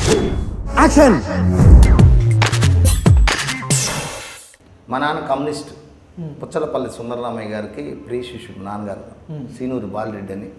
Action మా నాన్న communist Puchalapalli Sundararamaiah గారికి ప్రియ శిష్యుడు నాన్నగారు సీనూరి బాలరెడ్డి అని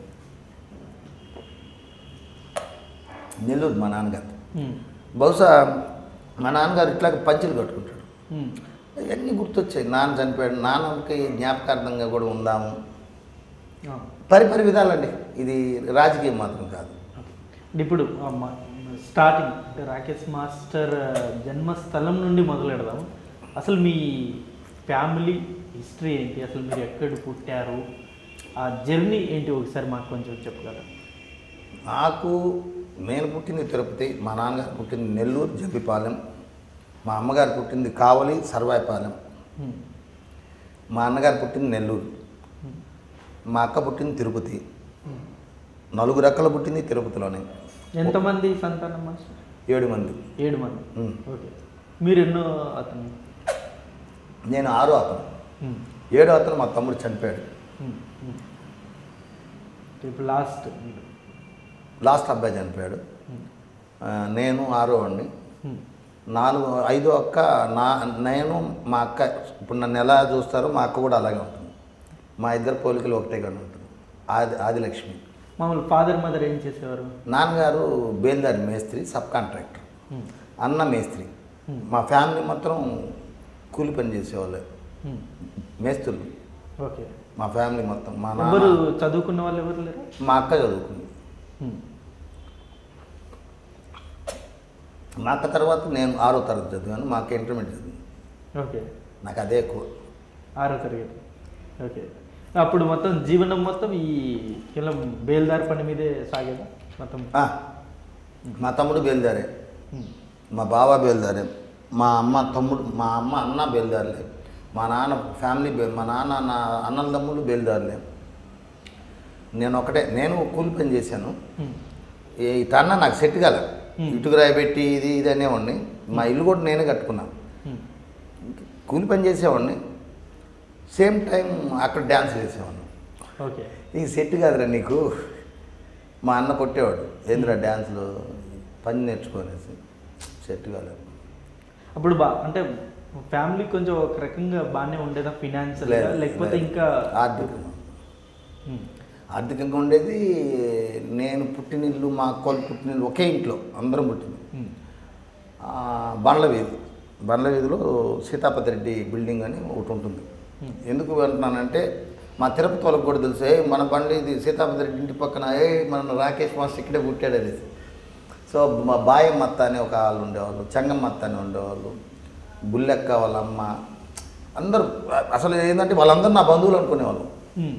నెల్లూరు మా నాన్నగారు బహుశా మా నాన్నగారు ఇట్లాగ పంచులు కట్టుకుంటాడు ఇవన్నీ గుర్తొచ్చాయి నాన్న చనిపోయాడు నాన్నకి జ్ఞాపకార్థంగా కూడా ఉందాము పరిపరి విధాలండి ఇది రాజకీయం మాత్రం కాదు అంటే ఇప్పుడు ఆ మ- స్టార్టింగ్ అంటే రాకేష్ మాస్టర్ జన్మస్థలం నుండి మొదలు పెడదాము అసలు మీ ఫ్యామిలీ హిస్టరీ ఏంటి అసలు మీరు ఎక్కడ పుట్టారు ఆ జర్నీ ఏంటి ఒకసారి మాకు కొంచెం చెప్పగలరా నాకు నేను పుట్టింది తిరుపతి మా నాన్నగారు పుట్టింది నెల్లూరు జంపిపాలెం మా అమ్మగారు పుట్టింది కావలి సర్వాయిపాలెం ఉమ్. మా అన్నగారు పుట్టింది నెల్లూరు మా అక్క పుట్టింది తిరుపతి నలుగురు అక్కలు పుట్టింది తిరుపతిలోనే ఎంతమంది సంతానం మాస్టర్ ఏడు మంది ఏడు మంది ఉమ్. ఓకే మీరు ఎన్నో అతను నేను ఆరో అతను ఉమ్. ఏడో అతను మా తమ్ముడు చనిపోయాడు ఉమ్. ఉమ్. ఇప్పుడు లాస్ట్ మీరు లాస్ట్ అబ్బాయి చనిపోయాడు ఉమ్. ఆ, నేను ఆరో వాడిని ఉమ్. నాలుగు ఐదో అక్క నా నేను మా అక్క ఇప్పుడు నన్ను ఎలా చూస్తారో మా అక్క కూడా అలాగే ఉంటుంది మా ఇద్దరు పోలికలు ఒకటేగా ఉంటుంది ఆది ఆదిలక్ష్మి మామూలు ఫాదర్ మదర్ ఏం చేసేవారు నాన్నగారు బేల్దారి మేస్త్రి సబ్ కాంట్రాక్టర్ ఉమ్. అన్న మేస్త్రి Hmm. మా ఫ్యామిలీ మాత్రం కూలి పని చేసేవాళ్ళే ఉమ్. మేస్త్రులు ఓకే మా ఫ్యామిలీ మొత్తం మా ఎవరు నాన్న చదువుకున్న వాళ్ళు ఎవరు లేరు మా అక్క చదువుకుంది మా అక్క తర్వాత నేను ఆరో తరగతి చదివాను మా అక్క ఇంటర్మీడియట్ చదివింది ఓకే నాకు అదే ఎక్కువ ఆరో తరగతి ఓకే అప్పుడు మొత్తం జీవనం మొత్తం ఈ కేవలం బేల్దారి పని మీదే సాగేదా మొత్తం ఆ, మా తమ్ముడు బయలుదేరే ఉమ్. మా బావ బయలుదేరే మా అమ్మ తమ్ముడు మా అమ్మ అన్న బయలుదేరలే మా నాన్న ఫ్యామిలీ బయలు మా నాన్న నా అన్నల తమ్ముళ్ళు బయలుదేరలే నేను ఒకటే నేను కూలి పని చేశాను ఉమ్. ఈ తన్న నాకు సెట్ కాల Hmm. ఇటుకురాయి పెట్టి ఇది ఇది అనేవాడిని మా ఇల్లు కూడా నేనే కట్టుకున్నాను ఉమ్. కూలి పని చేసేవాడిని సేమ్ టైం అక్కడ డ్యాన్స్ చేసేవాడిని ఓకే ఇది సెట్ కాదురా నీకు మా అన్న కొట్టేవాడు ఏందిరా డ్యాన్స్లో పని నేర్చుకోనేసి సెట్ కాలేదు అప్పుడు బా అంటే ఫ్యామిలీ కొంచెం ఒక రకంగా బాగానే ఉండేదా ఫినాన్షియల్ లేదు, లేకపోతే లేదు. ఇంకా ఆర్థికంగా ఉమ్. ఆర్థికంగా ఉండేది నేను పుట్టిన ఇల్లు మా అక్కోళ్ళు పుట్టిన ఇల్లు ఒకే ఇంట్లో అందరం పుట్టింది ఉమ్. ఆ, బండ్ల వీధి బండ్ల వీధిలో సీతాపతి రెడ్డి బిల్డింగ్ అని ఒకటి ఉంటుంది Hmm. ఎందుకు అంటున్నానంటే మా తిరుపతి వాళ్ళకి కూడా తెలుసు ఏ మన బండ్ల ఇది సీతాపతి రెడ్డి ఇంటి పక్కన ఏ మన రాకేష్ మాస్టర్ ఇక్కడే పుట్టాడు అనేసి సో మా బాయమ్మత్త అనే ఒక వాళ్ళు ఉండేవాళ్ళు చెంగమ్మత్త అని ఉండేవాళ్ళు బుల్లెక్క వాళ్ళ అమ్మ అందరూ అసలు ఏంటంటే వాళ్ళందరూ నా బంధువులు అనుకునేవాళ్ళు ఉమ్.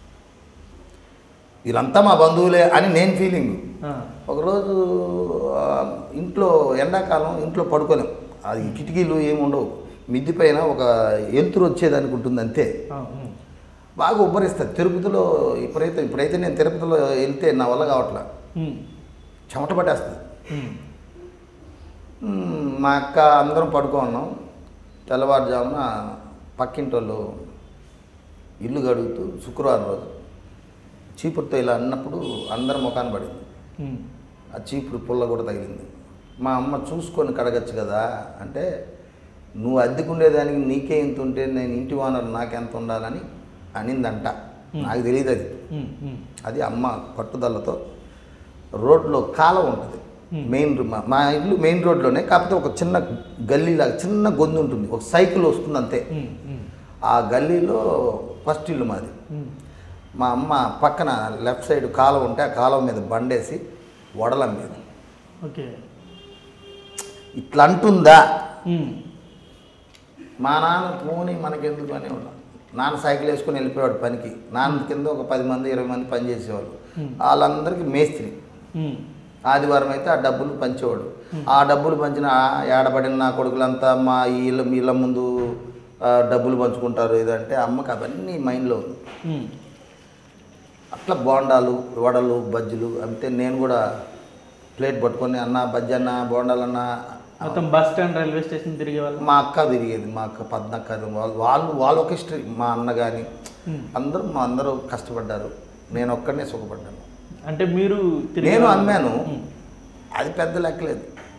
వీళ్ళంతా మా బంధువులే అని నేను ఫీలింగ్ ఆ. ఒకరోజు ఆ, ఇంట్లో ఎండాకాలం ఇంట్లో పడుకోలేం అది కిటికీలు ఏమి ఉండవు మిద్ది పైన ఒక ఎలుతురు వచ్చేదానికి ఉంటుంది అంతే ఆ, ఉమ్. బాగా ఉబ్బరిస్తుంది తిరుపతిలో ఇప్పుడైతే ఇప్పుడైతే నేను తిరుపతిలో వెళ్తే నా వల్ల కావట్లే ఉమ్. చెమట పట్టేస్తుంది ఉమ్. మ్మ్, మా అక్క అందరం పడుకో ఉన్నాం తెల్లవారుజామున పక్కింటి వాళ్ళు ఇల్లు గడుగుతూ శుక్రవారం రోజు చీపురుతో ఇలా అన్నప్పుడు అందరం ముఖాన్ని పడింది ఉమ్. ఆ చీపురు పుల్ల కూడా తగిలింది మా అమ్మ చూసుకొని కడగచ్చు కదా అంటే నువ్వు అద్దెకుండేదానికి నీకే ఇంత ఉంటే నేను ఇంటి ఓనర్ నాకెంత ఉండాలని అనిందంట నాకు తెలియదు అది ఉమ్. ఉమ్. అది అమ్మ పట్టుదలతో రోడ్లో కాలం ఉంటుంది Hmm. మెయిన్ రో- మా- మా ఇల్లు మెయిన్ రోడ్లోనే కాకపోతే ఒక చిన్న గల్లీలాగా చిన్న గొంతు ఉంటుంది ఒక సైకిల్ వస్తుంది అంతే ఉమ్. ఉమ్. ఆ గల్లీలో ఫస్ట్ ఇల్లు మాది ఉమ్. మా అమ్మ పక్కన లెఫ్ట్ సైడ్ కాలం ఉంటే ఆ కాలం మీద బండేసి వడల మీద ఓకే ఇట్లా అంటుందా ఉమ్. మా నాన్న పోనీ మనకెందుకు అనేవాడు నాన్న సైకిల్ వేసుకొని వెళ్ళిపోయాడు పనికి నాన్న కింద ఒక పది మంది ఇరవై మంది పని చేసేవాళ్ళు Hmm. వాళ్ళందరికీ మేస్త్రి ఉమ్. ఆదివారం అయితే ఆ డబ్బులు పంచేవాడు ఆ డబ్బులు పంచిన ఆ ఏడబడిన నా కొడుకులంతా మా ఇళ్ళ మీ ఇళ్ళ ముందు ఆ, డబ్బులు పంచుకుంటారు ఇదంటే అమ్మకి అవన్నీ మైండ్లో ఉంది ఉమ్. అట్లా బోండాలు వడలు బజ్జీలు అంటే నేను కూడా ప్లేట్ పట్టుకొని అన్న బజ్జీ అన్న బోండాలన్న మొత్తం బస్ స్టాండ్ రైల్వే స్టేషన్ తిరిగే వాళ్ళు మా అక్క తిరిగేది మా అక్క పద్నక్క అది వాళ్ళు వాళ్ళు వాళ్ళు ఒక హిస్టరీ మా అన్న కానీ ఉమ్. అందరూ మా అందరూ కష్టపడ్డారు నేను ఒక్కడనే సుఖపడ్డాను అంటే మీరు తిరిగే నేను వాళ్ళు- అమ్మాను ఉమ్. అది పెద్ద లెక్కలేదు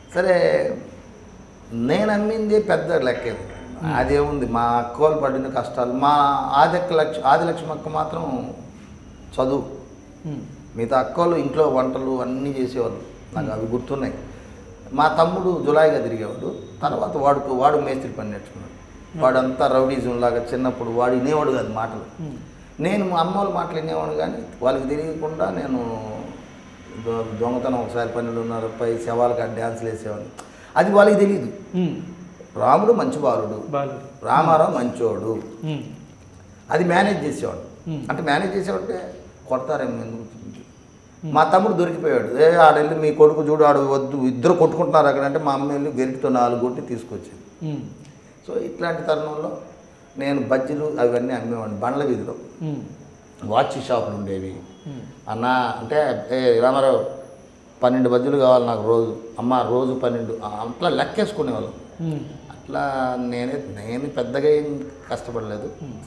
సరే నేను అమ్మింది పెద్ద లెక్కేది అదేముంది మా అక్కోలు పడిన కష్టాలు మా ఆదిక్క లక్ష ఆది లక్ష్మక్క మాత్రం చదువు ఉమ్, మిగతా అక్కోళ్ళు ఇంట్లో వంటలు అన్నీ చేసేవాళ్ళు నాకు అవి గుర్తున్నాయి మా తమ్ముడు జులాయిగా తిరిగేవాడు తర్వాత వాడుకు వాడు మేస్త్రి పని నేర్చుకున్నాడు వాడంతా రౌడీజం లాగా చిన్నప్పుడు వాడు వినేవాడు కాదు మాటలు ఉమ్, నేను మా అమ్మ వాళ్ళ మాటలు వినేవాడు కానీ వాళ్ళకి తెలియకుండా నేను దొ- దొంగతనం ఒకసారి పన్నెండున్నరపై శవాలకు డ్యాన్స్లు వేసేవాడిని అది వాళ్ళకి తెలియదు ఉమ్, రాముడు మంచి బాలుడు బాలుడు రామారావు మంచోడు ఉమ్, అది మేనేజ్ చేసేవాడు Hmm. అంటే మేనేజ్ చేసేవాడంటే కొడతారేమో ఎందుకు మా తమ్ముడు దొరికిపోయాడు ఏ ఆడెళ్ళి మీ కొడుకు చూడు ఆడు వద్దు ఇద్దరు కొట్టుకుంటున్నారు అక్కడ అంటే మా అమ్మ వెళ్ళి గెరిటితో నాలుగు కొట్టి తీసుకొచ్చింది ఉమ్, సో ఇట్లాంటి తరుణంలో నేను బజ్జీలు అవన్నీ అమ్మేవాడిని బండ్ల వీధిలో ఉమ్, వాచ్ షాపులు ఉండేవి ఉమ్, అన్న అంటే ఏ రామారావు పన్నెండు బజ్జీలు కావాలి నాకు రోజు అమ్మ రోజు పన్నెండు ఆ, అట్లా లెక్కేసుకునేవాళ్ళం ఉమ్, అట్లా నేనే నేను పెద్దగా ఏం కష్టపడలేదు